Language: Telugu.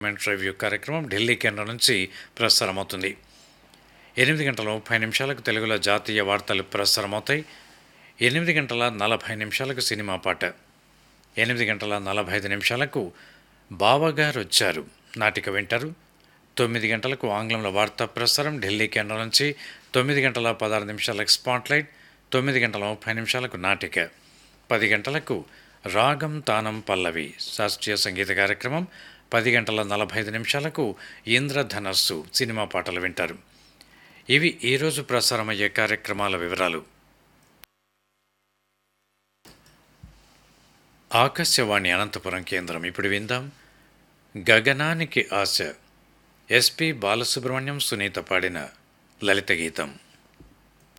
మెంట్ రివ్యూ కార్యక్రమం ఢిల్లీ కేంద్రం నుంచి ప్రసారమవుతుంది ఎనిమిది గంటల ముప్పై నిమిషాలకు తెలుగులో జాతీయ వార్తలు ప్రసారమవుతాయి ఎనిమిది గంటల నలభై నిమిషాలకు సినిమా పాట ఎనిమిది గంటల నలభై ఐదు నిమిషాలకు బావగారు వచ్చారు నాటిక వింటారు తొమ్మిది గంటలకు ఆంగ్లంలో వార్తా ప్రసారం ఢిల్లీ కేంద్రం నుంచి తొమ్మిది గంటల పదహారు నిమిషాలకు స్పాట్లైట్ తొమ్మిది గంటల ముప్పై నిమిషాలకు నాటిక పది గంటలకు రాగం తానం పల్లవి శాస్త్రీయ సంగీత కార్యక్రమం పది గంటల నలభై ఐదు నిమిషాలకు ఇంద్రధనస్సు సినిమా పాటలు వింటారు ఇవి ఈరోజు ప్రసారమయ్యే కార్యక్రమాల వివరాలు ఆకాశవాణి అనంతపురం కేంద్రం ఇప్పుడు విందాం గగనానికి ఆశ ఎస్పి బాలసుబ్రహ్మణ్యం సునీత పాడిన లలిత గీతం